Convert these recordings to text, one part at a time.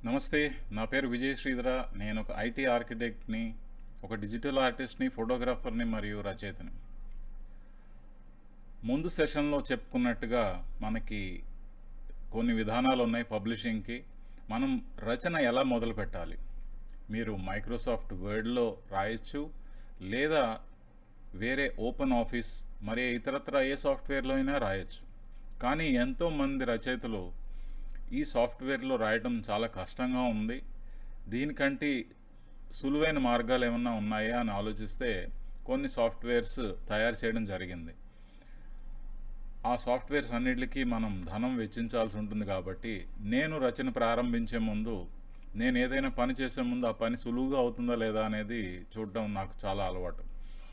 నమస్తే నా పేరు విజయ్ శ్రీధర నేను ఒక ఐటీ ఆర్కిటెక్ట్ని ఒక డిజిటల్ ఆర్టిస్ట్ని ఫోటోగ్రాఫర్ని మరియు రచయితని ముందు సెషన్లో చెప్పుకున్నట్టుగా మనకి కొన్ని విధానాలు ఉన్నాయి పబ్లిషింగ్కి మనం రచన ఎలా మొదలు పెట్టాలి మీరు మైక్రోసాఫ్ట్ వర్డ్లో రాయొచ్చు లేదా వేరే ఓపెన్ ఆఫీస్ మరి ఇతరత్ర ఏ సాఫ్ట్వేర్లో అయినా రాయొచ్చు కానీ ఎంతోమంది రచయితలు ఈ సాఫ్ట్వేర్లో రాయడం చాలా కష్టంగా ఉంది దీనికంటే సులువైన మార్గాలు ఏమన్నా ఉన్నాయా అని ఆలోచిస్తే కొన్ని సాఫ్ట్వేర్స్ తయారు చేయడం జరిగింది ఆ సాఫ్ట్వేర్స్ అన్నిటికీ మనం ధనం వెచ్చించాల్సి ఉంటుంది కాబట్టి నేను రచన ప్రారంభించే ముందు నేను ఏదైనా పని చేసే ముందు ఆ పని సులువుగా అవుతుందా లేదా అనేది చూడడం నాకు చాలా అలవాటు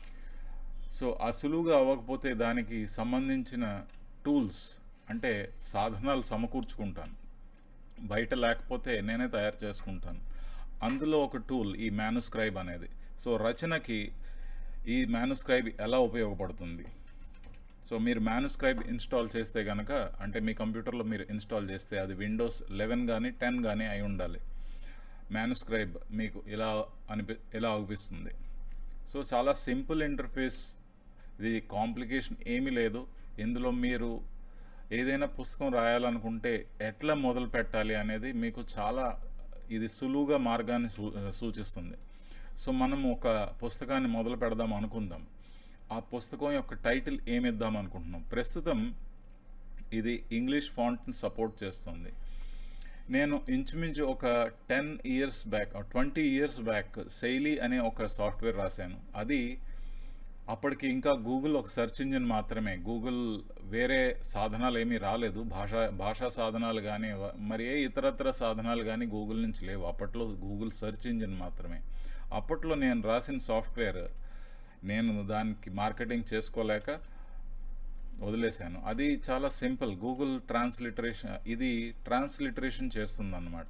సో ఆ సులువుగా అవ్వకపోతే దానికి సంబంధించిన టూల్స్ అంటే సాధనాలు సమకూర్చుకుంటాను బయట లేకపోతే నేనే తయారు చేసుకుంటాను అందులో ఒక టూల్ ఈ మ్యానుస్క్రైబ్ అనేది సో రచనకి ఈ మ్యానుస్క్రైబ్ ఎలా ఉపయోగపడుతుంది సో మీరు మ్యానుస్క్రైబ్ ఇన్స్టాల్ చేస్తే కనుక అంటే మీ కంప్యూటర్లో మీరు ఇన్స్టాల్ చేస్తే అది విండోస్ లెవెన్ కానీ టెన్ కానీ అయి ఉండాలి మ్యానుస్క్రైబ్ మీకు ఇలా అనిపి ఎలా అనిపిస్తుంది సో చాలా సింపుల్ ఇంటర్ఫేస్ ఇది కాంప్లికేషన్ ఏమీ లేదు ఇందులో మీరు ఏదైనా పుస్తకం రాయాలనుకుంటే ఎట్లా మొదలు పెట్టాలి అనేది మీకు చాలా ఇది సులువుగా మార్గాన్ని సూ సూచిస్తుంది సో మనం ఒక పుస్తకాన్ని మొదలు పెడదాం అనుకుందాం ఆ పుస్తకం యొక్క టైటిల్ ఏమిద్దాం అనుకుంటున్నాం ప్రస్తుతం ఇది ఇంగ్లీష్ ఫాంట్ని సపోర్ట్ చేస్తుంది నేను ఇంచుమించు ఒక ten years back twenty years back Shaili అనే ఒక సాఫ్ట్వేర్ రాశాను అది అప్పటికి ఇంకా గూగుల్ ఒక సెర్చ్ ఇంజిన్ మాత్రమే గూగుల్ వేరే సాధనాలు ఏమీ రాలేదు భాషా భాషా సాధనాలు కానీ మరి ఏ ఇతరత్ర సాధనాలు కానీ గూగుల్ నుంచి లేవు అప్పట్లో గూగుల్ సెర్చ్ ఇంజిన్ మాత్రమే అప్పట్లో నేను రాసిన సాఫ్ట్వేర్ నేను దానికి మార్కెటింగ్ చేసుకోలేక వదిలేశాను అది చాలా సింపుల్ గూగుల్ ట్రాన్స్లిటరేషన్ ఇది ట్రాన్స్లిటరేషన్ చేస్తుందన్నమాట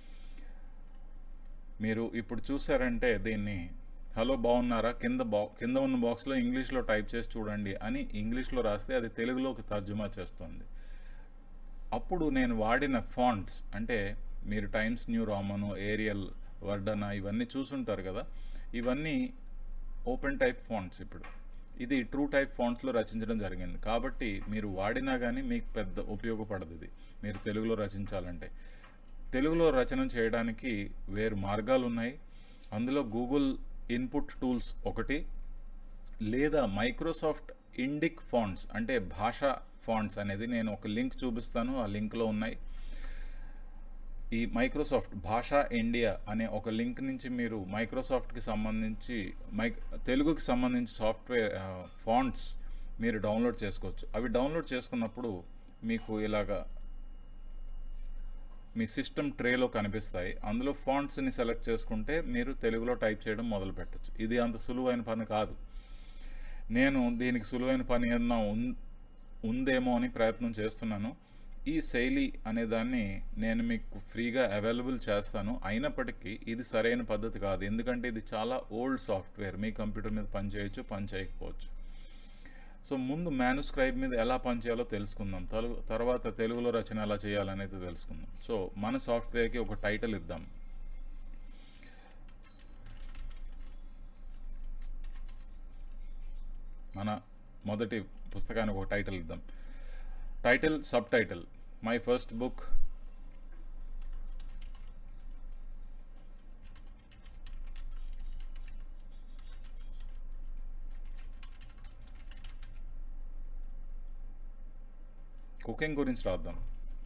మీరు ఇప్పుడు చూసారంటే దీన్ని హలో బాగున్నారా కింద బా కింద ఉన్న బాక్స్లో ఇంగ్లీష్లో టైప్ చేసి చూడండి అని ఇంగ్లీష్లో రాస్తే అది తెలుగులోకి తర్జుమా చేస్తుంది అప్పుడు నేను వాడిన ఫాంట్స్ అంటే మీరు Times New Roman Arial Vardhana ఇవన్నీ చూసుంటారు కదా ఇవన్నీ ఓపెన్ టైప్ ఫాంట్స్ ఇప్పుడు ఇది ట్రూ టైప్ ఫాంట్స్లో రచించడం జరిగింది కాబట్టి మీరు వాడినా కానీ మీకు పెద్ద ఉపయోగపడదు ఇది మీరు తెలుగులో రచించాలంటే తెలుగులో రచన చేయడానికి వేరు మార్గాలు ఉన్నాయి అందులో గూగుల్ ఇన్పుట్ టూల్స్ ఒకటి లేదా మైక్రోసాఫ్ట్ ఇండిక్ ఫాంట్స్ అంటే భాషా ఫాంట్స్ అనేది నేను ఒక లింక్ చూపిస్తాను ఆ లింక్లో ఉన్నాయి ఈ మైక్రోసాఫ్ట్ భాషా ఇండియా అనే ఒక లింక్ నుంచి మీరు మైక్రోసాఫ్ట్కి సంబంధించి మై తెలుగుకి సంబంధించి సాఫ్ట్వేర్ ఫాంట్స్ మీరు డౌన్లోడ్ చేసుకోవచ్చు అవి డౌన్లోడ్ చేసుకున్నప్పుడు మీకు ఇలాగా మీ సిస్టమ్ ట్రేలో కనిపిస్తాయి అందులో ఫాంట్స్ని సెలెక్ట్ చేసుకుంటే మీరు తెలుగులో టైప్ చేయడం మొదలు పెట్టచ్చు ఇది అంత సులువైన పని కాదు నేను దీనికి సులువైన పని ఏమన్నా ఉందేమో అని ప్రయత్నం చేస్తున్నాను ఈ శైలి అనే దాన్ని నేను మీకు ఫ్రీగా అవైలబుల్ చేస్తాను అయినప్పటికీ ఇది సరైన పద్ధతి కాదు ఎందుకంటే ఇది చాలా ఓల్డ్ సాఫ్ట్వేర్ మీ కంప్యూటర్ మీద పనిచేయచ్చు పని చేయకపోవచ్చు సో ముందు మ్యానుస్క్రైబ్ మీద ఎలా పనిచేయాలో తెలుసుకుందాం తెలుగు తర్వాత తెలుగులో రచన ఎలా చేయాలనేది తెలుసుకుందాం సో మన సాఫ్ట్వేర్కి ఒక టైటిల్ ఇద్దాం మన మొదటి పుస్తకానికి ఒక టైటిల్ ఇద్దాం title subtitle my first book cooking గురించి రాద్దాం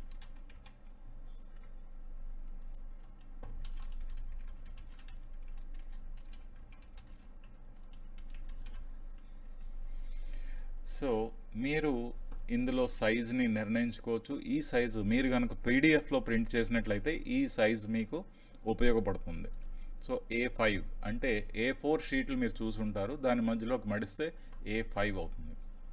సో మీరు ఇందులో సైజుని నిర్ణయించుకోవచ్చు ఈ సైజు మీరు కనుక పీడిఎఫ్లో ప్రింట్ చేసినట్లయితే ఈ సైజ్ మీకు ఉపయోగపడుతుంది సో ఏ ఫైవ్ అంటే ఏ ఫోర్ షీట్లు మీరు చూసుంటారు దాని మధ్యలోకి మడిస్తే ఏ ఫైవ్ అవుతుంది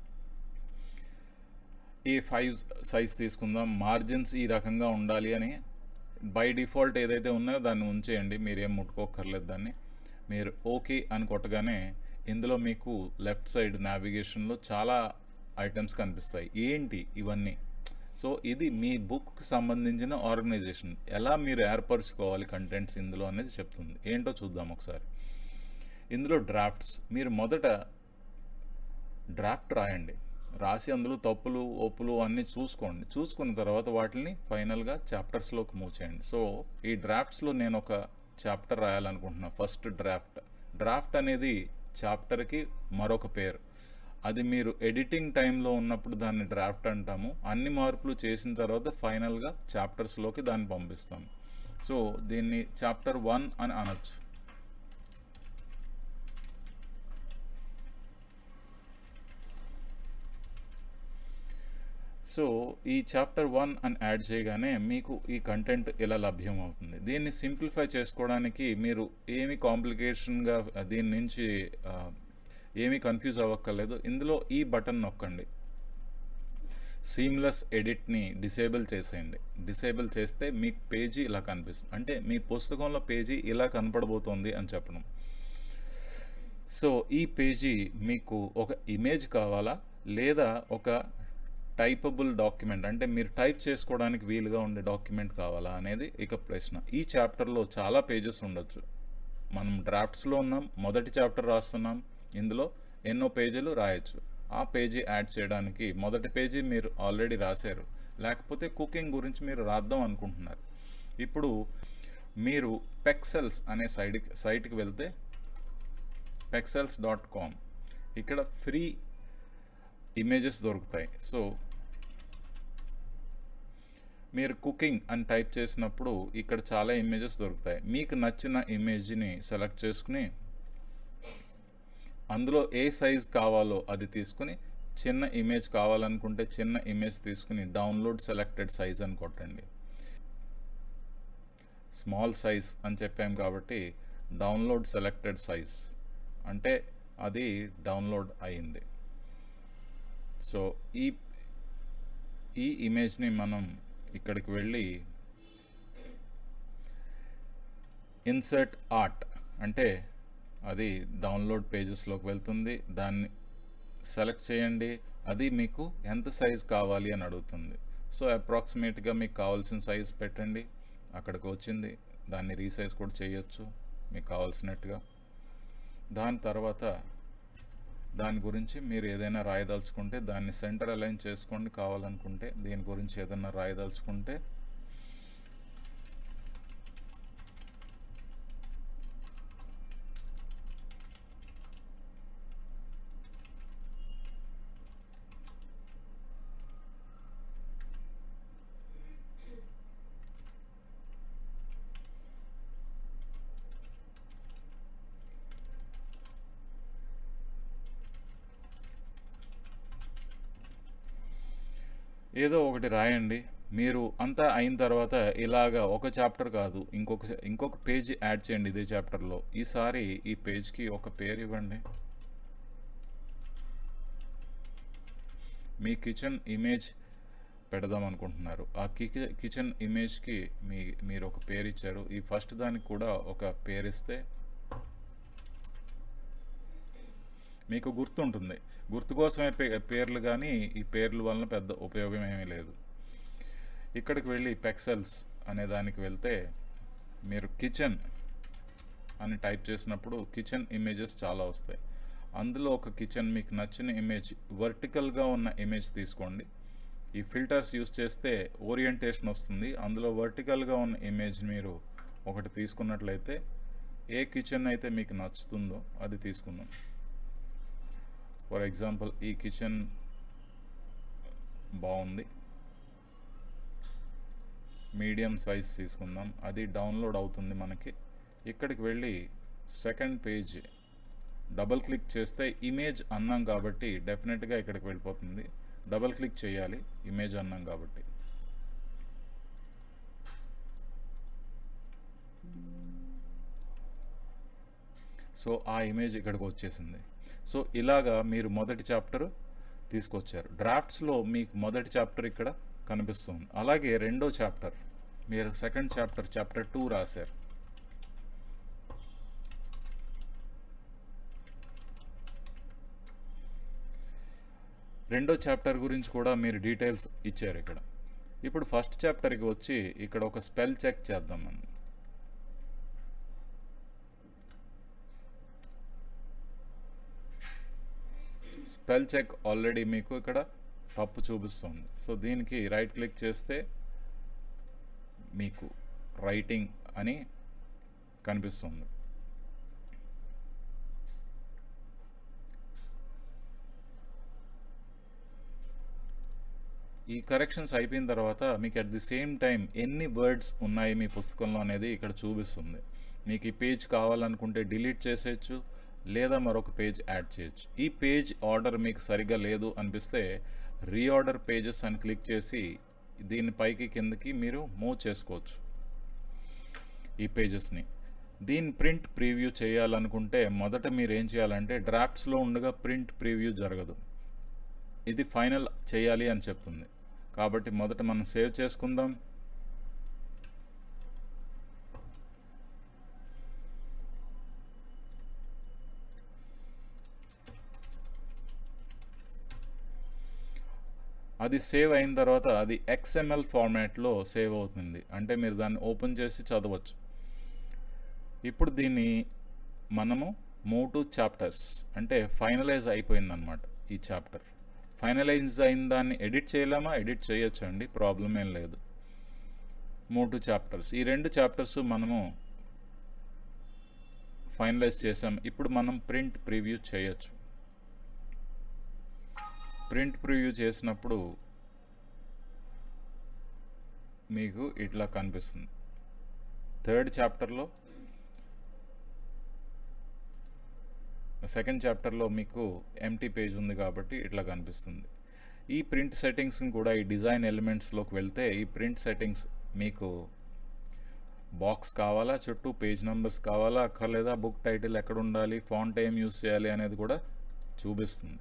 ఏ ఫైవ్ సైజ్ తీసుకుందాం మార్జిన్స్ ఈ రకంగా ఉండాలి అని బై డిఫాల్ట్ ఏదైతే ఉన్నాయో దాన్ని ఉంచేయండి మీరేం ముట్టుకోకర్లేదు దాన్ని మీరు ఓకే అని కొట్టగానే ఇందులో మీకు లెఫ్ట్ సైడ్ నావిగేషన్లో చాలా ఐటమ్స్ కనిపిస్తాయి ఏంటి ఇవన్నీ సో ఇది మీ బుక్కి సంబంధించిన ఆర్గనైజేషన్ ఎలా మీరు ఏర్పరచుకోవాలి కంటెంట్స్ ఇందులో అనేది చెప్తుంది ఏంటో చూద్దాం ఒకసారి ఇందులో డ్రాఫ్ట్స్ మీరు మొదట డ్రాఫ్ట్ రాయండి రాసి అందులో తప్పులు ఒప్పులు అన్నీ చూసుకోండి చూసుకున్న తర్వాత వాటిని ఫైనల్గా చాప్టర్స్లోకి మూవ్ చేయండి సో ఈ డ్రాఫ్ట్స్లో నేను ఒక చాప్టర్ రాయాలనుకుంటున్నా ఫస్ట్ డ్రాఫ్ట్ డ్రాఫ్ట్ అనేది చాప్టర్కి మరొక పేరు అది మీరు ఎడిటింగ్ టైంలో ఉన్నప్పుడు దాన్ని డ్రాఫ్ట్ అంటాము అన్ని మార్పులు చేసిన తర్వాత ఫైనల్గా చాప్టర్స్లోకి దాన్ని పంపిస్తాము సో దీన్ని చాప్టర్ వన్ అని అనొచ్చు సో ఈ చాప్టర్ వన్ అని యాడ్ చేయగానే మీకు ఈ కంటెంట్ ఇలా లభ్యం అవుతుంది దీన్ని సింప్లిఫై చేసుకోవడానికి మీరు ఏమి కాంప్లికేషన్గా దీని నుంచి ఆ, ఏమీ కన్ఫ్యూజ్ అవ్వక్కర్లేదు ఇందులో ఈ బటన్ నొక్కండి సీమ్లెస్ ఎడిట్ని డిసేబుల్ చేసేయండి డిసేబుల్ చేస్తే మీకు పేజీ ఇలా కనిపిస్తుంది అంటే మీ పుస్తకంలో పేజీ ఇలా కనపడబోతోంది అని చెప్పడం సో ఈ పేజీ మీకు ఒక ఇమేజ్ కావాలా లేదా ఒక టైపబుల్ డాక్యుమెంట్ అంటే మీరు టైప్ చేసుకోవడానికి వీలుగా ఉండే డాక్యుమెంట్ కావాలా అనేది ఇక ప్రశ్న ఈ చాప్టర్లో చాలా పేజెస్ ఉండొచ్చు మనం డ్రాఫ్ట్స్లో ఉన్నాం మొదటి చాప్టర్ రాస్తున్నాం ఇందులో ఎన్నో పేజీలు రాయొచ్చు ఆ పేజీ యాడ్ చేయడానికి మొదటి పేజీ మీరు ఆల్రెడీ రాశారు లేకపోతే కుకింగ్ గురించి మీరు రాద్దాం అనుకుంటున్నారు ఇప్పుడు మీరు పెక్సెల్స్ అనే సైడ్ సైట్కి వెళ్తే పెక్సెల్స్ డాట్ కామ్ ఇక్కడ ఫ్రీ ఇమేజెస్ దొరుకుతాయి సో మీరు కుకింగ్ అని టైప్ చేసినప్పుడు ఇక్కడ చాలా ఇమేజెస్ దొరుకుతాయి మీకు నచ్చిన ఇమేజ్ని సెలెక్ట్ చేసుకుని అందులో ఏ సైజ్ కావాలో అది తీసుకుని చిన్న ఇమేజ్ కావాలనుకుంటే చిన్న ఇమేజ్ తీసుకుని డౌన్లోడ్ సెలెక్టెడ్ సైజ్ అని కొట్టండి స్మాల్ సైజ్ అని చెప్పాం కాబట్టి డౌన్లోడ్ సెలెక్టెడ్ సైజ్ అంటే అది డౌన్లోడ్ అయింది సో ఈ ఈ ఇమేజ్ని మనం ఇక్కడికి వెళ్ళి ఇన్సర్ట్ ఆర్ట్ అంటే అది డౌన్లోడ్ పేజెస్లోకి వెళ్తుంది దాన్ని సెలెక్ట్ చేయండి అది మీకు ఎంత సైజ్ కావాలి అని అడుగుతుంది సో అప్రాక్సిమేట్గా మీకు కావాల్సిన సైజ్ పెట్టండి అక్కడికి వచ్చింది దాన్ని రీసైజ్ కూడా చేయొచ్చు మీకు కావాల్సినట్టుగా దాని తర్వాత దాని గురించి మీరు ఏదైనా రాయదలుచుకుంటే దాన్ని సెంటర్ అలైన్ చేసుకోండి కావాలనుకుంటే దీని గురించి ఏదైనా రాయదలుచుకుంటే ఏదో ఒకటి రాయండి మీరు అంతా అయిన తర్వాత ఇలాగా ఒక చాప్టర్ కాదు ఇంకొక ఇంకొక పేజ్ యాడ్ చేయండి ఇదే చాప్టర్లో ఈసారి ఈ పేజ్కి ఒక పేరు ఇవ్వండి మీ కిచెన్ ఇమేజ్ పెడదాం అనుకుంటున్నారు ఆ కిచె కిచెన్ ఇమేజ్కి మీ మీరు ఒక పేరు ఇచ్చారు ఈ ఫస్ట్ దానికి కూడా ఒక పేరు ఇస్తే మీకు గుర్తుంటుంది గుర్తు కోసమే పే పేర్లు కానీ ఈ పేర్ల వలన పెద్ద ఉపయోగం ఏమీ లేదు ఇక్కడికి వెళ్ళి పెక్సెల్స్ అనే దానికి వెళ్తే మీరు కిచెన్ అని టైప్ చేసినప్పుడు కిచెన్ ఇమేజెస్ చాలా వస్తాయి అందులో ఒక కిచెన్ మీకు నచ్చిన ఇమేజ్ వర్టికల్గా ఉన్న ఇమేజ్ తీసుకోండి ఈ ఫిల్టర్స్ యూస్ చేస్తే ఓరియంటేషన్ వస్తుంది అందులో వర్టికల్గా ఉన్న ఇమేజ్ మీరు ఒకటి తీసుకున్నట్లయితే ఏ కిచెన్ అయితే మీకు నచ్చుతుందో అది తీసుకుందాం ఫర్ ఎగ్జాంపుల్ ఈ కిచెన్ బాగుంది మీడియం సైజ్ తీసుకుందాం అది డౌన్లోడ్ అవుతుంది మనకి ఇక్కడికి వెళ్ళి సెకండ్ పేజ్ డబల్ క్లిక్ చేస్తే ఇమేజ్ అన్నాం కాబట్టి డెఫినెట్గా ఇక్కడికి వెళ్ళిపోతుంది డబల్ క్లిక్ చేయాలి ఇమేజ్ అన్నాం కాబట్టి సో ఆ ఇమేజ్ ఇక్కడికి వచ్చేసింది సో ఇలాగా మీరు మొదటి చాప్టర్ తీసుకొచ్చారు డ్రాఫ్ట్స్లో మీకు మొదటి చాప్టర్ ఇక్కడ కనిపిస్తుంది అలాగే రెండో చాప్టర్ మీరు సెకండ్ చాప్టర్ చాప్టర్ టూ రాశారు రెండో చాప్టర్ గురించి కూడా మీరు డీటెయిల్స్ ఇచ్చారు ఇక్కడ ఇప్పుడు ఫస్ట్ చాప్టర్కి వచ్చి ఇక్కడ ఒక స్పెల్ చెక్ చేద్దాం మనం స్పెల్ చెక్ ఆల్రెడీ మీకు ఇక్కడ తప్పు చూపిస్తుంది సో దీనికి రైట్ క్లిక్ చేస్తే మీకు రైటింగ్ అని కనిపిస్తుంది ఈ కరెక్షన్స్ అయిపోయిన తర్వాత మీకు అట్ ది సేమ్ టైం ఎన్ని వర్డ్స్ ఉన్నాయి మీ పుస్తకంలో అనేది ఇక్కడ చూపిస్తుంది మీకు ఈ పేజ్ కావాలనుకుంటే డిలీట్ చేసేయచ్చు లేదా మరొక పేజ్ యాడ్ చేయొచ్చు ఈ పేజ్ ఆర్డర్ మీకు సరిగ్గా లేదు అనిపిస్తే రీఆర్డర్ పేజెస్ అని క్లిక్ చేసి దీని పైకి కిందకి మీరు మూవ్ చేసుకోవచ్చు ఈ పేజెస్ని దీని ప్రింట్ ప్రీవ్యూ చేయాలనుకుంటే మొదట మీరు ఏం చేయాలంటే డ్రాఫ్ట్స్లో ఉండగా ప్రింట్ ప్రీవ్యూ జరగదు ఇది ఫైనల్ చేయాలి అని చెప్తుంది కాబట్టి మొదట మనం సేవ్ చేసుకుందాం అది సేవ్ అయిన తర్వాత అది ఎక్స్ఎంఎల్ ఫార్మాట్లో సేవ్ అవుతుంది అంటే మీరు దాన్ని ఓపెన్ చేసి చదవచ్చు ఇప్పుడు దీన్ని మనము మూవ్ టు చాప్టర్స్ అంటే ఫైనలైజ్ అయిపోయిందనమాట ఈ చాప్టర్ ఫైనలైజ్ అయిన దాన్ని ఎడిట్ చేయలేమా ఎడిట్ చేయొచ్చు అండి ప్రాబ్లం ఏం లేదు మూవ్ టు చాప్టర్స్ ఈ రెండు చాప్టర్స్ మనము ఫైనలైజ్ చేసాం ఇప్పుడు మనం ప్రింట్ ప్రివ్యూ చేయొచ్చు ప్రింట్ ప్రివ్యూ చేసినప్పుడు మీకు ఇట్లా కనిపిస్తుంది థర్డ్ చాప్టర్లో సెకండ్ చాప్టర్లో మీకు ఎంటీ పేజ్ ఉంది కాబట్టి ఇట్లా కనిపిస్తుంది ఈ ప్రింట్ సెట్టింగ్స్ని కూడా ఈ డిజైన్ ఎలిమెంట్స్లోకి వెళ్తే ఈ ప్రింట్ సెట్టింగ్స్ మీకు బాక్స్ కావాలా చుట్టూ పేజ్ నెంబర్స్ కావాలా అక్కర్లేదా బుక్ టైటిల్ ఎక్కడ ఉండాలి ఫాంట్ ఏం యూస్ చేయాలి అనేది కూడా చూపిస్తుంది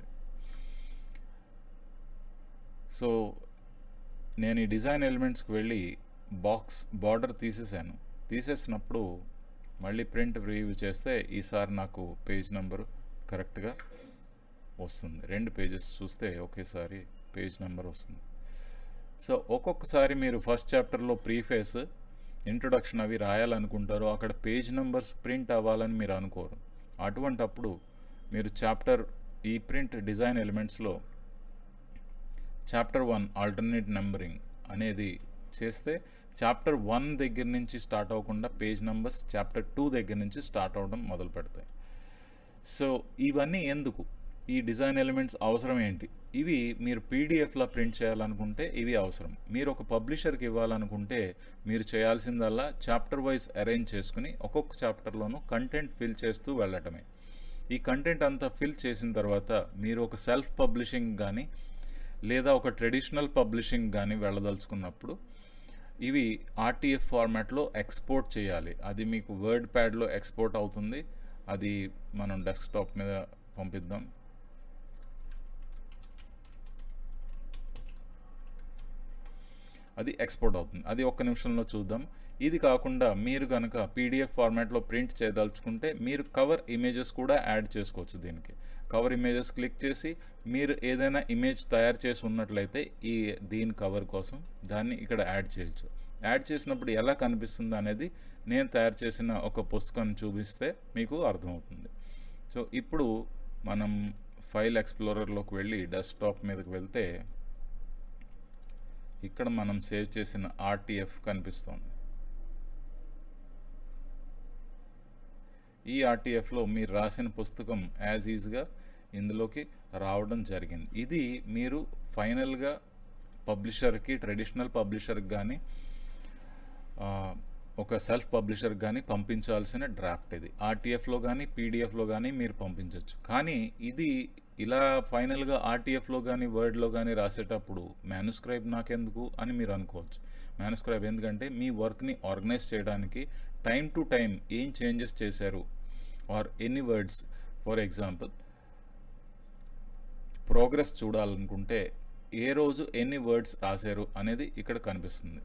సో నేను ఈ డిజైన్ ఎలిమెంట్స్కి వెళ్ళి బాక్స్ బార్డర్ తీసేసాను తీసేసినప్పుడు మళ్ళీ ప్రింట్ రివ్యూ చేస్తే ఈసారి నాకు పేజ్ నెంబర్ కరెక్ట్గా వస్తుంది రెండు పేజెస్ చూస్తే ఒకేసారి పేజ్ నెంబర్ వస్తుంది సో ఒక్కొక్కసారి మీరు ఫస్ట్ చాప్టర్లో ప్రీఫేస్ ఇంట్రొడక్షన్ అవి రాయాలనుకుంటారు అక్కడ పేజ్ నెంబర్స్ ప్రింట్ అవ్వాలని మీరు అనుకోరు అటువంటప్పుడు మీరు చాప్టర్ ఈ ప్రింట్ డిజైన్ ఎలిమెంట్స్లో చాప్టర్ వన్ ఆల్టర్నేట్ నెంబరింగ్ అనేది చేస్తే చాప్టర్ వన్ దగ్గర నుంచి స్టార్ట్ అవ్వకుండా పేజ్ నెంబర్స్ చాప్టర్ టూ దగ్గర నుంచి స్టార్ట్ అవ్వడం మొదలు పెడతాయి సో ఇవన్నీ ఎందుకు ఈ డిజైన్ ఎలిమెంట్స్ అవసరం ఏంటి ఇవి మీరు పీడిఎఫ్లో ప్రింట్ చేయాలనుకుంటే ఇవి అవసరం మీరు ఒక పబ్లిషర్కి ఇవ్వాలనుకుంటే మీరు చేయాల్సిందల్లా చాప్టర్ వైజ్ అరేంజ్ చేసుకుని ఒక్కొక్క చాప్టర్లోనూ కంటెంట్ ఫిల్ చేస్తూ వెళ్ళటమే ఈ కంటెంట్ అంతా ఫిల్ చేసిన తర్వాత మీరు ఒక సెల్ఫ్ పబ్లిషింగ్ కానీ లేదా ఒక ట్రెడిషనల్ పబ్లిషింగ్ కానీ వెళ్ళదలుచుకున్నప్పుడు ఇవి ఆర్టీఎఫ్ ఫార్మాట్లో ఎక్స్పోర్ట్ చేయాలి అది మీకు వర్డ్ ప్యాడ్లో ఎక్స్పోర్ట్ అవుతుంది అది మనం డెస్క్టాప్ మీద పంపిద్దాం అది ఎక్స్పోర్ట్ అవుతుంది అది ఒక్క నిమిషంలో చూద్దాం ఇది కాకుండా మీరు కనుక పీడిఎఫ్ ఫార్మాట్లో ప్రింట్ చేయదలుచుకుంటే మీరు కవర్ ఇమేజెస్ కూడా యాడ్ చేసుకోవచ్చు దీనికి కవర్ ఇమేజెస్ క్లిక్ చేసి మీరు ఏదైనా ఇమేజ్ తయారు చేసి ఉన్నట్లయితే ఈ దీని కవర్ కోసం దాన్ని ఇక్కడ యాడ్ చేయొచ్చు యాడ్ చేసినప్పుడు ఎలా కనిపిస్తుంది అనేది నేను తయారు చేసిన ఒక పుస్తకాన్ని చూపిస్తే మీకు అర్థమవుతుంది సో ఇప్పుడు మనం ఫైల్ ఎక్స్ప్లోరర్లోకి వెళ్ళి డెస్క్టాప్ మీదకి వెళ్తే ఇక్కడ మనం సేవ్ చేసిన ఆర్టీఎఫ్ కనిపిస్తుంది ఈ ఆర్టీఎఫ్లో మీరు రాసిన పుస్తకం యాజ్ ఈజ్గా ఇందులోకి రావడం జరిగింది ఇది మీరు ఫైనల్గా పబ్లిషర్కి ట్రెడిషనల్ పబ్లిషర్కి కానీ ఒక సెల్ఫ్ పబ్లిషర్కి కానీ పంపించాల్సిన డ్రాఫ్ట్ ఇది ఆర్టీఎఫ్లో కానీ పీడిఎఫ్లో కానీ మీరు పంపించవచ్చు కానీ ఇది ఇలా ఫైనల్గా ఆర్టీఎఫ్లో కానీ వర్డ్లో కానీ రాసేటప్పుడు మ్యానుస్క్రైబ్ నాకెందుకు అని మీరు అనుకోవచ్చు మ్యానుస్క్రైబ్ ఎందుకంటే మీ వర్క్ని ఆర్గనైజ్ చేయడానికి టైం టు టైం ఏం చేంజెస్ చేశారు or any words for example progress చూడాలనుకుంటే ఏ రోజు ఎన్ని వర్డ్స్ రాశారు అనేది ఇక్కడ కనిపిస్తుంది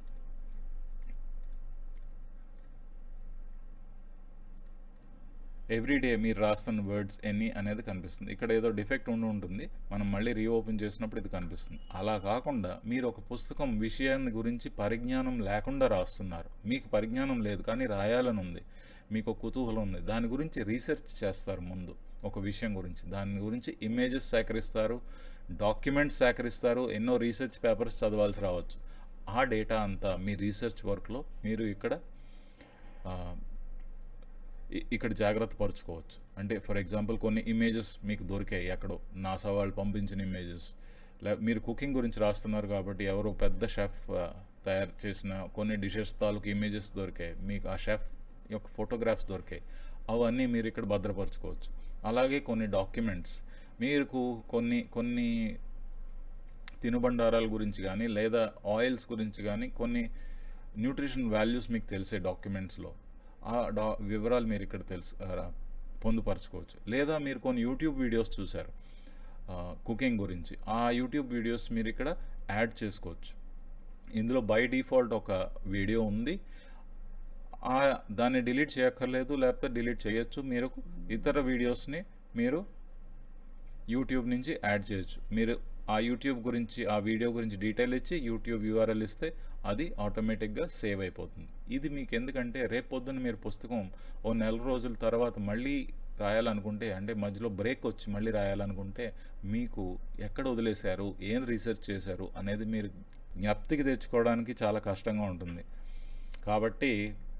ఎవ్రీడే మీరు రాస్తున్న వర్డ్స్ ఎన్ని అనేది కనిపిస్తుంది ఇక్కడ ఏదో డిఫెక్ట్ ఉండి ఉంటుంది మనం మళ్ళీ రీఓపెన్ చేసినప్పుడు ఇది కనిపిస్తుంది అలా కాకుండా మీరు ఒక పుస్తకం విషయాన్ని గురించి పరిజ్ఞానం లేకుండా రాస్తున్నారు మీకు పరిజ్ఞానం లేదు కానీ రాయాలని ఉంది మీకు ఒక కుతూహలం ఉంది దాని గురించి రీసెర్చ్ చేస్తారు ముందు ఒక విషయం గురించి దాని గురించి ఇమేజెస్ సేకరిస్తారు డాక్యుమెంట్స్ సేకరిస్తారు ఎన్నో రీసెర్చ్ పేపర్స్ చదవాల్సి రావచ్చు ఆ డేటా అంతా మీ రీసెర్చ్ వర్క్లో మీరు ఇక్కడ ఆ, ఇ- ఇక్కడ జాగ్రత్త పరుచుకోవచ్చు అంటే ఫర్ ఎగ్జాంపుల్ కొన్ని ఇమేజెస్ మీకు దొరికాయి ఎక్కడో నాసా వాళ్ళు పంపించిన ఇమేజెస్ లే మీరు కుకింగ్ గురించి రాస్తున్నారు కాబట్టి ఎవరో పెద్ద షెఫ్ తయారు చేసిన కొన్ని డిషెస్ తాలూకు ఇమేజెస్ దొరికాయి మీకు ఆ షెఫ్ యొక్క ఫోటోగ్రాఫ్స్ దొరికాయి అవన్నీ మీరు ఇక్కడ భద్రపరచుకోవచ్చు అలాగే కొన్ని డాక్యుమెంట్స్ మీకు కొన్ని కొన్ని తినుబండారాల గురించి కానీ లేదా ఆయిల్స్ గురించి కానీ కొన్ని న్యూట్రిషన్ వాల్యూస్ మీకు తెలిసే డాక్యుమెంట్స్లో ఆ డా వివరాలు మీరు ఇక్కడ తెలుసు ఆ, రా- పొందుపరచుకోవచ్చు లేదా మీరు కొన్ని యూట్యూబ్ వీడియోస్ చూశారు కుకింగ్ గురించి ఆ యూట్యూబ్ వీడియోస్ మీరు ఇక్కడ యాడ్ చేసుకోవచ్చు ఇందులో బై డిఫాల్ట్ ఒక వీడియో ఉంది ఆ దాన్ని డిలీట్ చేయక్కర్లేదు లేకపోతే డిలీట్ చేయొచ్చు మీరు ఇతర వీడియోస్ని మీరు యూట్యూబ్ నుంచి యాడ్ చేయొచ్చు మీరు ఆ యూట్యూబ్ గురించి ఆ వీడియో గురించి డీటెయిల్ ఇచ్చి యూట్యూబ్ యూఆర్ఎల్ ఇస్తే అది ఆటోమేటిక్గా సేవ్ అయిపోతుంది ఇది మీకు ఎందుకంటే రేపు పొద్దున్న మీరు పుస్తకం ఓ నెల రోజుల తర్వాత మళ్ళీ రాయాలనుకుంటే అంటే మధ్యలో బ్రేక్ వచ్చి మళ్ళీ రాయాలనుకుంటే మీకు ఎక్కడ వదిలేశారు ఏం రీసెర్చ్ చేశారు అనేది మీరు జ్ఞప్తికి తెచ్చుకోవడానికి చాలా కష్టంగా ఉంటుంది కాబట్టి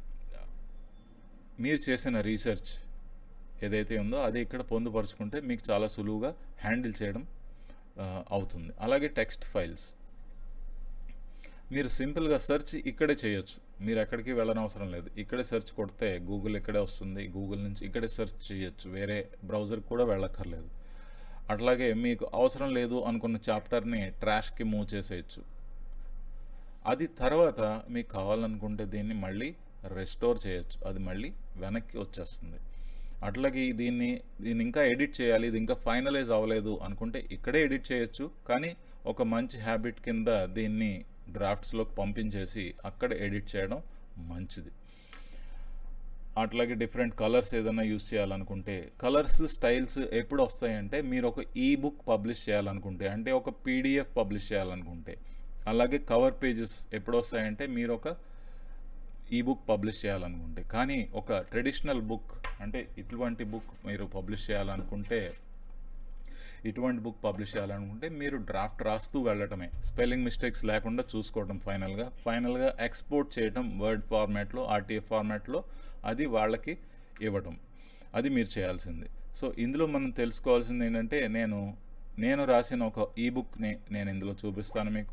మీరు చేసిన రీసెర్చ్ ఏదైతే ఉందో అది ఇక్కడ పొందుపరుచుకుంటే మీకు చాలా సులువుగా హ్యాండిల్ చేయడం ఆ, అవుతుంది అలాగే టెక్స్ట్ ఫైల్స్ మీరు సింపుల్గా సెర్చ్ ఇక్కడే చేయొచ్చు మీరు ఎక్కడికి వెళ్ళనవసరం లేదు ఇక్కడే సెర్చ్ కొడితే గూగుల్ ఇక్కడే వస్తుంది గూగుల్ నుంచి ఇక్కడే సెర్చ్ చేయొచ్చు వేరే బ్రౌజర్కి కూడా వెళ్ళక్కర్లేదు అట్లాగే మీకు అవసరం లేదు అనుకున్న చాప్టర్ని ట్రాష్కి మూవ్ చేసేయచ్చు అది తర్వాత మీకు కావాలనుకుంటే దీన్ని మళ్ళీ రెస్టోర్ చేయొచ్చు అది మళ్ళీ వెనక్కి వచ్చేస్తుంది అట్లాగే దీన్ని దీన్ని ఇంకా ఎడిట్ చేయాలి ఇది ఇంకా ఫైనలైజ్ అవ్వలేదు అనుకుంటే ఇక్కడే ఎడిట్ చేయొచ్చు కానీ ఒక మంచి హ్యాబిట్ కింద దీన్ని డ్రాఫ్ట్స్లోకి పంపించేసి అక్కడ ఎడిట్ చేయడం మంచిది అట్లాగే డిఫరెంట్ కలర్స్ ఏదైనా యూస్ చేయాలనుకుంటే కలర్స్ స్టైల్స్ ఎప్పుడు వస్తాయంటే మీరు ఒక ఈ బుక్ పబ్లిష్ చేయాలనుకుంటే అంటే ఒక పీడిఎఫ్ పబ్లిష్ చేయాలనుకుంటే అలాగే కవర్ పేజెస్ ఎప్పుడు వస్తాయంటే మీరు ఒక ఈ బుక్ పబ్లిష్ చేయాలనుకుంటే కానీ ఒక ట్రెడిషనల్ బుక్ అంటే ఇటువంటి బుక్ మీరు పబ్లిష్ చేయాలనుకుంటే ఇటువంటి బుక్ పబ్లిష్ చేయాలనుకుంటే మీరు డ్రాఫ్ట్ రాస్తూ వెళ్ళటమే స్పెల్లింగ్ మిస్టేక్స్ లేకుండా చూసుకోవడం ఫైనల్గా ఫైనల్గా ఎక్స్పోర్ట్ చేయటం వర్డ్ ఫార్మాట్లో ఆర్టీఎఫ్ ఫార్మాట్లో అది వాళ్ళకి ఇవ్వటం అది మీరు చేయాల్సింది సో ఇందులో మనం తెలుసుకోవాల్సింది ఏంటంటే నేను నేను రాసిన ఒక ఈ బుక్ని నేను ఇందులో చూపిస్తాను మీకు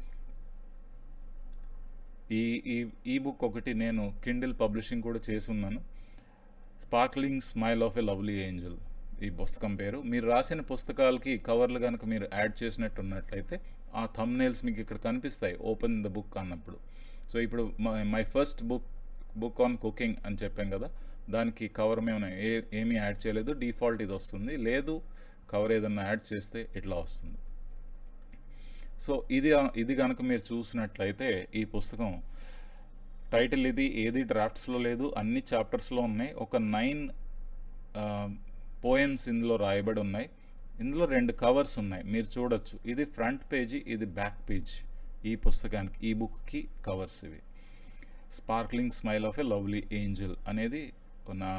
ఈ ఈ ఈ బుక్ ఒకటి నేను కిండిల్ పబ్లిషింగ్ కూడా చేసి ఉన్నాను sparkling smile of a lovely angel ఈ పుస్తకం పేరు మీరు రాసిన పుస్తకాలకి కవర్లు కనుక మీరు యాడ్ చేసినట్టు ఉన్నట్లయితే ఆ థంబ్నైల్స్ మీకు ఇక్కడ కనిపిస్తాయి ఓపెన్ ద బుక్ అన్నప్పుడు సో ఇప్పుడు my first book book on cooking అని చెప్పాం కదా దానికి కవర్ మేము ఏ ఏమీ యాడ్ చేయలేదు డిఫాల్ట్ ఇది వస్తుంది లేదు కవర్ ఏదన్నా యాడ్ చేస్తే ఇట్లా వస్తుంది సో ఇది ఇది కనుక మీరు చూసినట్లయితే ఈ పుస్తకం టైటిల్ ఇది ఏది డ్రాఫ్ట్స్లో లేదు అన్ని చాప్టర్స్లో ఉన్నాయి ఒక నైన్ పోయమ్స్ ఇందులో రాయబడి ఉన్నాయి ఇందులో రెండు కవర్స్ ఉన్నాయి మీరు చూడొచ్చు ఇది ఫ్రంట్ పేజీ ఇది బ్యాక్ పేజ్ ఈ పుస్తకానికి ఈ బుక్కి కవర్స్ ఇవి sparkling smile of a lovely angel అనేది నా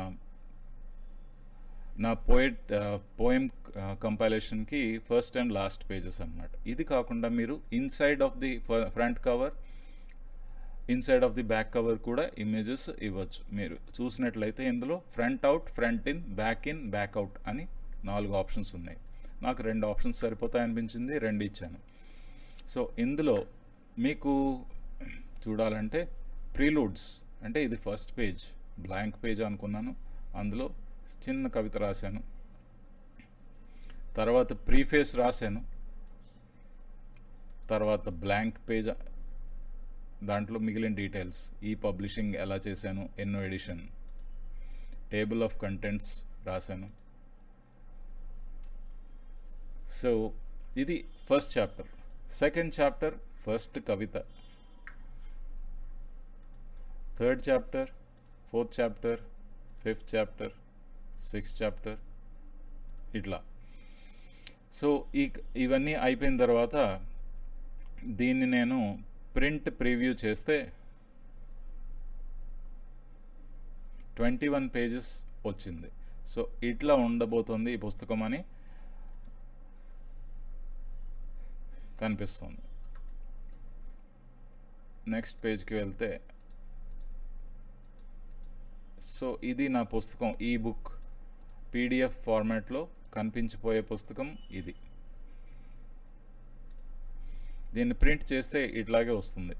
నా పోయిట్ పోయం కంపైలేషన్కి ఫస్ట్ అండ్ లాస్ట్ పేజెస్ అన్నమాట ఇది కాకుండా మీరు inside of the front cover inside of the back cover కూడా ఇమేజెస్ ఇవ్వచ్చు మీరు చూసినట్లయితే ఇందులో front out front in back in back out అని నాలుగు ఆప్షన్స్ ఉన్నాయి నాకు రెండు ఆప్షన్స్ సరిపోతాయి అనిపించింది రెండు ఇచ్చాను సో ఇందులో మీకు చూడాలంటే ప్రీలూడ్స్ అంటే ఇది ఫస్ట్ పేజ్ బ్లాంక్ పేజ్ అనుకున్నాను అందులో చిన్న కవిత రాశాను తర్వాత ప్రీఫేస్ రాశాను తర్వాత బ్లాంక్ పేజ్ దాంట్లో మిగిలిన డీటెయిల్స్ ఈ పబ్లిషింగ్ ఎలా చేశాను ఎన్నో ఎడిషన్ టేబుల్ ఆఫ్ కంటెంట్స్ రాశాను సో ఇది first chapter second chapter first కవిత third chapter fourth chapter fifth chapter six chapter ఇట్లా సో ఈ ఇవన్నీ అయిపోయిన తర్వాత దీన్ని నేను ప్రింట్ ప్రివ్యూ చేస్తే ట్వంటీ వన్ పేజెస్ వచ్చింది సో ఇట్లా ఉండబోతుంది ఈ పుస్తకం అని కనిపిస్తుంది నెక్స్ట్ పేజ్కి వెళ్తే సో ఇది నా పుస్తకం ఈ బుక్ పీడిఎఫ్ ఫార్మాట్లో కనిపించిపోయే పుస్తకం ఇది దీన్ని ప్రింట్ చేస్తే ఇట్లాగే వస్తుంది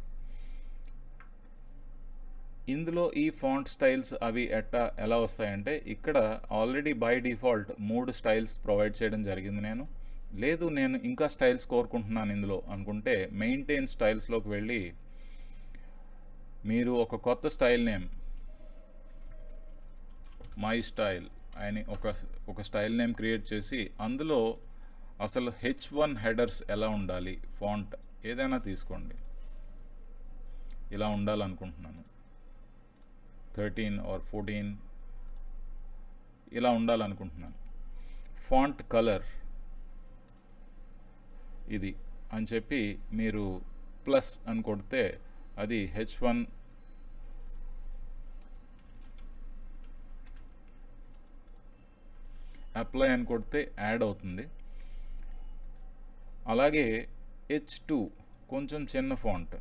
ఇందులో ఈ ఫాంట్ స్టైల్స్ అవి ఎట్టా ఎలా వస్తాయంటే ఇక్కడ ఆల్రెడీ బై డిఫాల్ట్ మూడు స్టైల్స్ ప్రొవైడ్ చేయడం జరిగింది నేను లేదు నేను ఇంకా స్టైల్స్ కోరుకుంటున్నాను ఇందులో అనుకుంటే మెయింటైన్ స్టైల్స్లోకి వెళ్ళి మీరు ఒక కొత్త స్టైల్ నేమ్ మై స్టైల్ అని ఒక ఒక స్టైల్ నేమ్ క్రియేట్ చేసి అందులో అసలు హెచ్ వన్ హెడర్స్ ఎలా ఉండాలి ఫాంట్ ఏదైనా తీసుకోండి ఇలా ఉండాలనుకుంటున్నాను థర్టీన్ ఆర్ ఫోర్టీన్ ఇలా ఉండాలనుకుంటున్నాను ఫాంట్ కలర్ ఇది అని చెప్పి మీరు ప్లస్ అని కొడితే అది హెచ్ వన్ అప్లై అని కొడితే యాడ్ అవుతుంది అలాగే హెచ్ టూ కొంచెం చిన్న ఫాంట్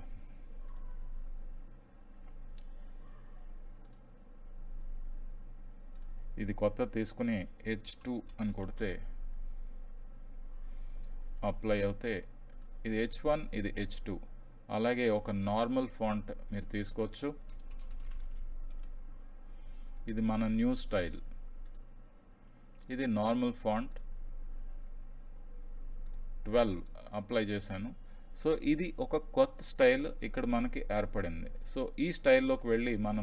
ఇది కొత్త తీసుకుని హెచ్ టూ అని కొడితే అప్లై అవుతే ఇది హెచ్ వన్ ఇది హెచ్ టూ అలాగే ఒక నార్మల్ ఫాంట్ మీరు తీసుకోవచ్చు ఇది మన న్యూ స్టైల్ ఇది నార్మల్ ఫాంట్ ట్వెల్వ్ అప్లై చేశాను సో ఇది ఒక కొత్త స్టైల్ ఇక్కడ మనకి ఏర్పడింది సో ఈ స్టైల్లోకి వెళ్ళి మనం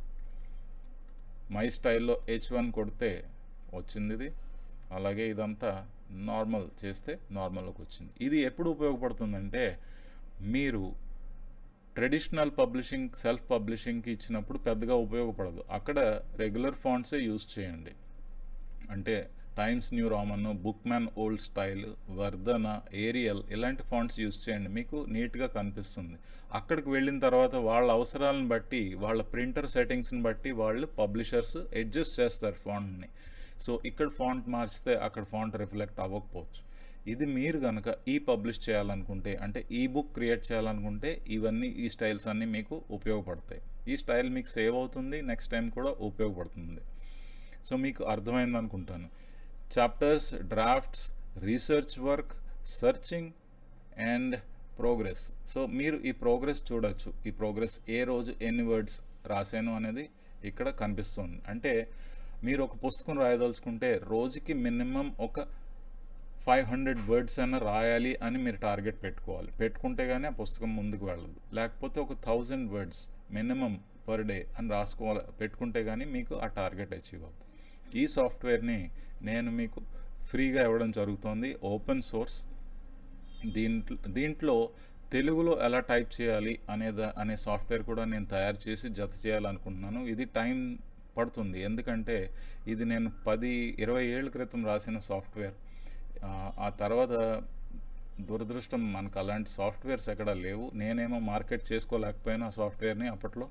మై స్టైల్లో హెచ్ వన్ కొడితే వచ్చింది ఇది అలాగే ఇదంతా నార్మల్ చేస్తే నార్మల్లోకి వచ్చింది ఇది ఎప్పుడు ఉపయోగపడుతుందంటే మీరు ట్రెడిషనల్ పబ్లిషింగ్ సెల్ఫ్ పబ్లిషింగ్కి ఇచ్చినప్పుడు పెద్దగా ఉపయోగపడదు అక్కడ రెగ్యులర్ ఫాంట్సే యూజ్ చేయండి అంటే Times New Roman Bookman Old Style Vardhana Arial ఇలాంటి ఫాంట్స్ యూజ్ చేయండి మీకు నీట్గా కనిపిస్తుంది అక్కడికి వెళ్ళిన తర్వాత వాళ్ళ అవసరాలను బట్టి వాళ్ళ ప్రింటర్ సెట్టింగ్స్ని బట్టి వాళ్ళు పబ్లిషర్స్ అడ్జస్ట్ చేస్తారు ఫాంట్ని సో ఇక్కడ ఫాంట్ మార్చితే అక్కడ ఫాంట్ రిఫ్లెక్ట్ అవ్వకపోవచ్చు ఇది మీరు కనుక ఈ పబ్లిష్ చేయాలనుకుంటే అంటే ఈ బుక్ క్రియేట్ చేయాలనుకుంటే ఇవన్నీ ఈ స్టైల్స్ అన్నీ మీకు ఉపయోగపడతాయి ఈ స్టైల్ మీకు సేవ్ అవుతుంది నెక్స్ట్ టైం కూడా ఉపయోగపడుతుంది సో మీకు అర్థమైంది అనుకుంటాను chapters drafts research work searching and progress so మీరు ఈ ప్రోగ్రెస్ చూడొచ్చు ఈ ప్రోగ్రెస్ ఏ రోజు ఎన్ని వర్డ్స్ రాశాను అనేది ఇక్కడ కనిపిస్తుంది అంటే మీరు ఒక పుస్తకం రాయదలుచుకుంటే రోజుకి మినిమం ఒక ఫైవ్ హండ్రెడ్ వర్డ్స్ అయినా రాయాలి అని మీరు టార్గెట్ పెట్టుకోవాలి పెట్టుకుంటే కానీ ఆ పుస్తకం ముందుకు వెళ్ళదు లేకపోతే ఒక thousand words minimum per day అని రాసుకోవాలి పెట్టుకుంటే కానీ మీకు ఆ టార్గెట్ అచీవ్ అవుతుంది ఈ సాఫ్ట్వేర్ని నేను మీకు ఫ్రీగా ఇవ్వడం జరుగుతుంది ఓపెన్ సోర్స్ దీంట్లో దీంట్లో తెలుగులో ఎలా టైప్ చేయాలి అనేది అనే సాఫ్ట్వేర్ కూడా నేను తయారు చేసి జత చేయాలనుకుంటున్నాను ఇది టైం పడుతుంది ఎందుకంటే ఇది నేను పది ఇరవై ఏళ్ళ క్రితం రాసిన సాఫ్ట్వేర్ ఆ తర్వాత దురదృష్టం మనకు అలాంటి సాఫ్ట్వేర్స్ ఎక్కడ లేవు నేనేమో మార్కెట్ చేసుకోలేకపోయినా ఆ సాఫ్ట్వేర్ని అప్పట్లో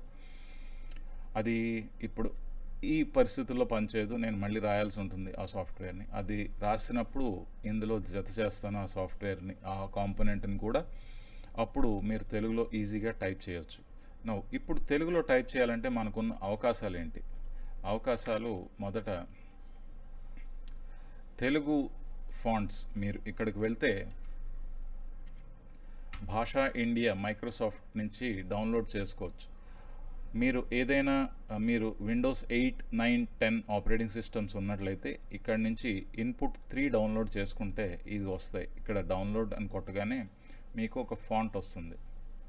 అది ఇప్పుడు ఈ పరిస్థితుల్లో పనిచేయదు నేను మళ్ళీ రాయాల్సి ఉంటుంది ఆ సాఫ్ట్వేర్ని అది రాసినప్పుడు ఇందులో జత చేస్తాను ఆ సాఫ్ట్వేర్ని ఆ కాంపోనెంట్ని కూడా అప్పుడు మీరు తెలుగులో ఈజీగా టైప్ చేయొచ్చు నా ఇప్పుడు తెలుగులో టైప్ చేయాలంటే మనకున్న అవకాశాలు ఏంటి అవకాశాలు మొదట తెలుగు ఫాంట్స్ మీరు ఇక్కడికి వెళ్తే భాషా ఇండియా మైక్రోసాఫ్ట్ నుంచి డౌన్లోడ్ చేసుకోవచ్చు మీరు ఏదైనా మీరు Windows eight nine ten operating systems ఉన్నట్లయితే ఇక్కడ నుంచి ఇన్పుట్ త్రీ డౌన్లోడ్ చేసుకుంటే ఇది వస్తాయి ఇక్కడ డౌన్లోడ్ అని కొట్టగానే మీకు ఒక ఫాంట్ వస్తుంది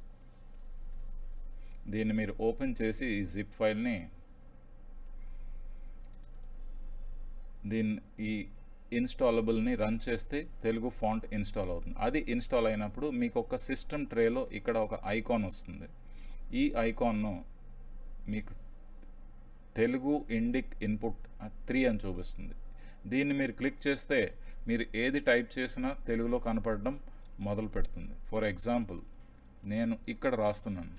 దీన్ని మీరు ఓపెన్ చేసి ఈ జిప్ ఫైల్ని దీన్ని ఈ ఇన్స్టాలబుల్ని రన్ చేస్తే తెలుగు ఫాంట్ ఇన్స్టాల్ అవుతుంది అది ఇన్స్టాల్ అయినప్పుడు మీకు ఒక సిస్టమ్ ట్రేలో ఇక్కడ ఒక ఐకాన్ వస్తుంది ఈ ఐకాన్ను మీకు తెలుగు ఇండిక్ ఇన్పుట్ త్రీ అని చూపిస్తుంది దీన్ని మీరు క్లిక్ చేస్తే మీరు ఏది టైప్ చేసినా తెలుగులో కనపడడం మొదలు పెడుతుంది ఫర్ ఎగ్జాంపుల్ నేను ఇక్కడ రాస్తున్నాను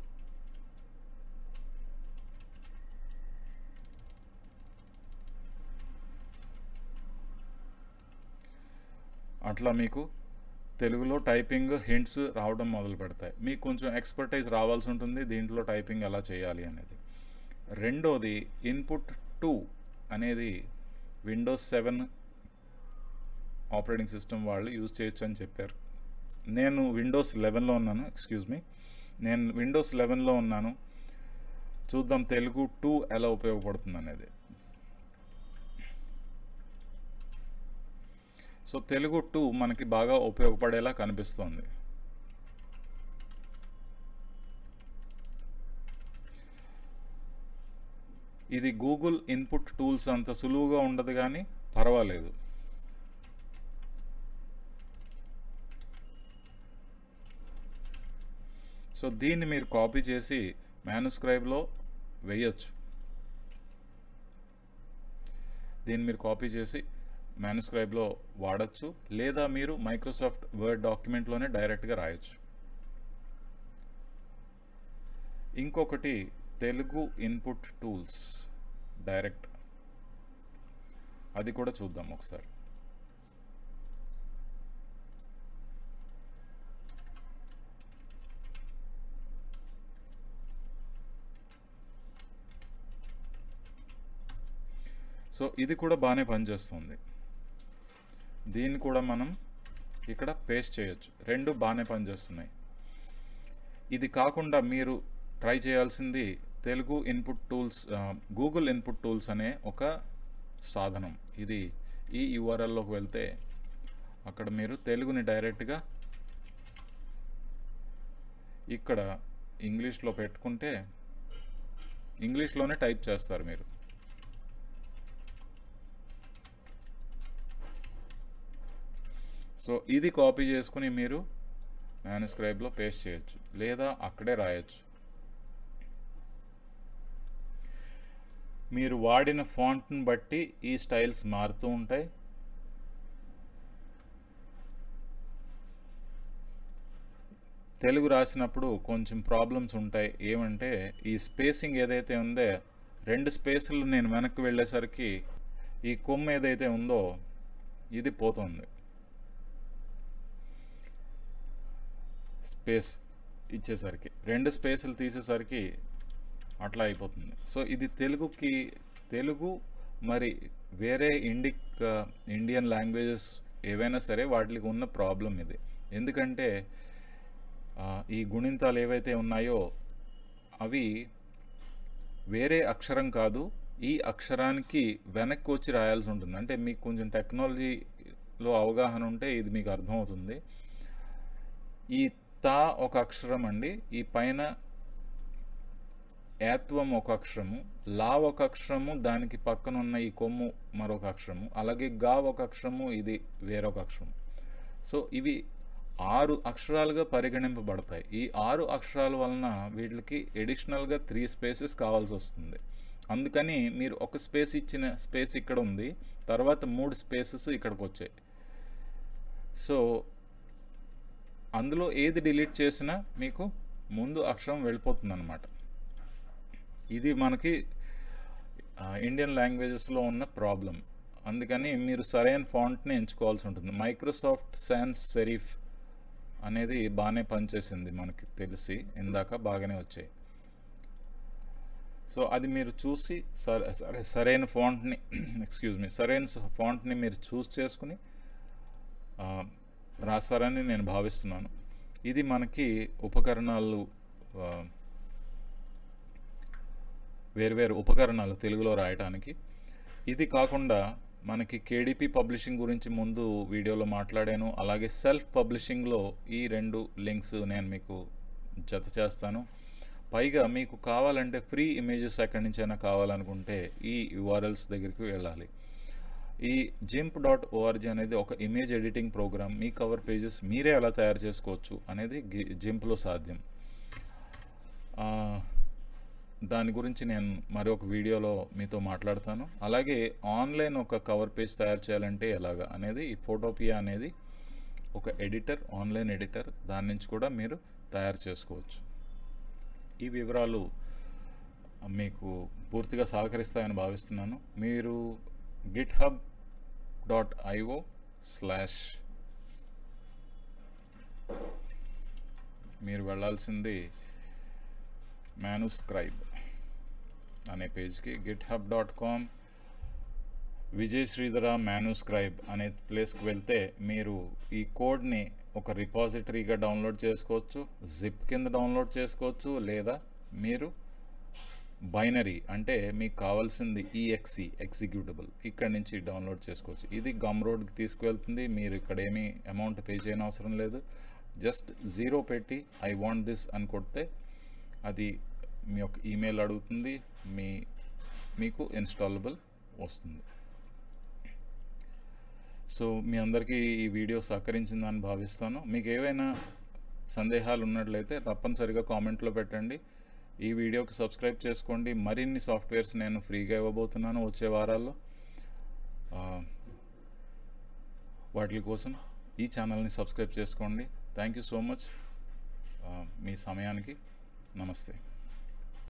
అట్లా మీకు తెలుగులో టైపింగ్ హింట్స్ రావడం మొదలు పెడతాయి మీకు కొంచెం ఎక్స్పర్టైజ్ రావాల్సి ఉంటుంది దీంట్లో టైపింగ్ ఎలా చేయాలి అనేది రెండోది ఇన్పుట్ టూ అనేది విండోస్ సెవెన్ ఆపరేటింగ్ సిస్టమ్ వాళ్ళు యూజ్ చేయొచ్చు అని చెప్పారు నేను విండోస్ లెవెన్లో ఉన్నాను ఎక్స్క్యూజ్ మీ నేను విండోస్ లెవెన్లో ఉన్నాను చూద్దాం తెలుగు టూ ఎలా ఉపయోగపడుతుంది అనేది సో తెలుగు టూ మనకి బాగా ఉపయోగపడేలా కనిపిస్తోంది ఇది గూగుల్ ఇన్పుట్ టూల్స్ అంత సులువుగా ఉండదు కానీ పర్వాలేదు సో దీన్ని మీరు కాపీ చేసి మ్యానుస్క్రైబ్లో వేయచ్చు దీన్ని మీరు కాపీ చేసి మ్యానుస్క్రైబ్లో వాడచ్చు లేదా మీరు మైక్రోసాఫ్ట్ వర్డ్ డాక్యుమెంట్లోనే డైరెక్ట్గా రాయొచ్చు ఇంకొకటి తెలుగు ఇన్పుట్ టూల్స్ డైరెక్ట్ అది కూడా చూద్దాం ఒకసారి సో ఇది కూడా బాగానే పనిచేస్తుంది దీన్ని కూడా మనం ఇక్కడ పేస్ట్ చేయొచ్చు రెండు బాగానే పనిచేస్తున్నాయి ఇది కాకుండా మీరు ట్రై చేయాల్సింది Telugu input tools Google input tools అనే ఒక సాధనం ఇది ఈ యూఆర్ఎల్లోకి వెళ్తే అక్కడ మీరు తెలుగుని డైరెక్ట్గా ఇక్కడ ఇంగ్లీష్లో పెట్టుకుంటే ఇంగ్లీష్లోనే టైప్ చేస్తారు మీరు సో ఇది కాపీ చేసుకుని మీరు మ్యానుస్క్రైబ్లో పేస్ట్ చేయొచ్చు లేదా అక్కడే రాయొచ్చు మీరు వాడిన ఫాంట్ని బట్టి ఈ స్టైల్స్ మారుతూ ఉంటాయి తెలుగు రాసినప్పుడు కొంచెం ప్రాబ్లమ్స్ ఉంటాయి ఏమంటే ఈ స్పేసింగ్ ఏదైతే ఉందో రెండు స్పేసులు నేను వెనక్కి వెళ్ళేసరికి ఈ కొమ్ము ఏదైతే ఉందో ఇది పోతుంది స్పేస్ ఇచ్చేసరికి రెండు స్పేసులు తీసేసరికి అట్లా అయిపోతుంది సో ఇది తెలుగుకి తెలుగు మరి వేరే ఇండిక్ ఇండియన్ లాంగ్వేజెస్ ఏవైనా సరే వాటికి ఉన్న ప్రాబ్లం ఇది ఎందుకంటే ఈ గుణింతాలు ఏవైతే ఉన్నాయో అవి వేరే అక్షరం కాదు ఈ అక్షరానికి వెనక్కి వచ్చి రాయాల్సి ఉంటుంది అంటే మీకు కొంచెం టెక్నాలజీలో అవగాహన ఉంటే ఇది మీకు అర్థమవుతుంది ఈ తా ఒక అక్షరం అండి ఈ పైన ఏత్వం ఒక అక్షరము లా ఒక అక్షరము దానికి పక్కన ఉన్న ఈ కొమ్ము మరొక అక్షరము అలాగే గా ఒక అక్షరము ఇది వేరొక అక్షరం సో ఇవి ఆరు అక్షరాలుగా పరిగణింపబడతాయి ఈ ఆరు అక్షరాల వలన వీటికి ఎడిషనల్గా త్రీ స్పేసెస్ కావాల్సి వస్తుంది అందుకని మీరు ఒక స్పేస్ ఇచ్చిన స్పేస్ ఇక్కడ ఉంది తర్వాత మూడు స్పేసెస్ ఇక్కడికి వచ్చాయి సో అందులో ఏది డిలీట్ చేసినా మీకు ముందు అక్షరం వెళ్ళిపోతుంది అనమాట ఇది మనకి ఇండియన్ లాంగ్వేజెస్లో ఉన్న ప్రాబ్లం అందుకని మీరు సరైన ఫాంట్ని ఎంచుకోవాల్సి ఉంటుంది మైక్రోసాఫ్ట్ సాన్స్ సెరీఫ్ అనేది బాగానే పనిచేసింది మనకి తెలిసి ఇందాక బాగానే వచ్చాయి సో అది మీరు చూసి సరే సరే సరైన ఫాంట్ని ఎక్స్క్యూజ్ మీ సరైన ఫాంట్ని మీరు చూస్ చేసుకుని రాస్తారని నేను భావిస్తున్నాను ఇది మనకి ఉపకరణాలు వేరువేరు ఉపకరణాలు తెలుగులో రాయటానికి ఇది కాకుండా మనకి కేడిపి పబ్లిషింగ్ గురించి ముందు వీడియోలో మాట్లాడాను అలాగే సెల్ఫ్ పబ్లిషింగ్లో ఈ రెండు లింక్స్ నేను మీకు జత చేస్తాను పైగా మీకు కావాలంటే ఫ్రీ ఇమేజెస్ ఎక్కడి నుంచైనా కావాలనుకుంటే ఈ యూఆర్ఎల్స్ దగ్గరికి వెళ్ళాలి ఈ జింప్ డాట్ ఓఆర్జీ అనేది ఒక ఇమేజ్ ఎడిటింగ్ ప్రోగ్రామ్ మీ కవర్ పేజెస్ మీరే ఎలా తయారు చేసుకోవచ్చు అనేది జింప్లో సాధ్యం దాని గురించి నేను మరి ఒక వీడియోలో మీతో మాట్లాడతాను అలాగే ఆన్లైన్ ఒక కవర్ పేజ్ తయారు చేయాలంటే ఎలాగా అనేది ఈ ఫోటోపియా అనేది ఒక ఎడిటర్ ఆన్లైన్ ఎడిటర్ దాని నుంచి కూడా మీరు తయారు చేసుకోవచ్చు ఈ వివరాలు మీకు పూర్తిగా సహకరిస్తాయని భావిస్తున్నాను మీరు GitHub dot IO slash మీరు వెళ్ళాల్సింది మ్యానుస్క్రైబ్ అనే పేజ్కి GitHub dot com Vijay Sridhara Manuscribe అనే ప్లేస్కి వెళ్తే మీరు ఈ కోడ్ని ఒక రిపాజిటరీగా డౌన్లోడ్ చేసుకోవచ్చు జిప్ కింద డౌన్లోడ్ చేసుకోవచ్చు లేదా మీరు బైనరీ అంటే మీకు కావాల్సింది ఈఎక్సి ఎగ్జిక్యూటబుల్ ఇక్కడి నుంచి డౌన్లోడ్ చేసుకోవచ్చు ఇది గమ్ రోడ్కి తీసుకువెళ్తుంది మీరు ఇక్కడ ఏమీ అమౌంట్ పే చేయని అవసరం లేదు జస్ట్ జీరో పెట్టి ఐ వాంట్ దిస్ అని కొడితే అది మీ యొక్క ఈమెయిల్ అడుగుతుంది మీ మీకు ఇన్స్టాలబుల్ వస్తుంది సో మీ అందరికీ ఈ వీడియో సహకరించిందని భావిస్తాను మీకు ఏవైనా సందేహాలు ఉన్నట్లయితే తప్పనిసరిగా కామెంట్లో పెట్టండి ఈ వీడియోకి సబ్స్క్రైబ్ చేసుకోండి మరిన్ని సాఫ్ట్వేర్స్ నేను ఫ్రీగా ఇవ్వబోతున్నాను వచ్చే వారాల్లో ఆ, వాటి కోసం ఈ ఛానల్ని సబ్స్క్రైబ్ చేసుకోండి థ్యాంక్ యూ సో మచ్ మీ సమయానికి నమస్తే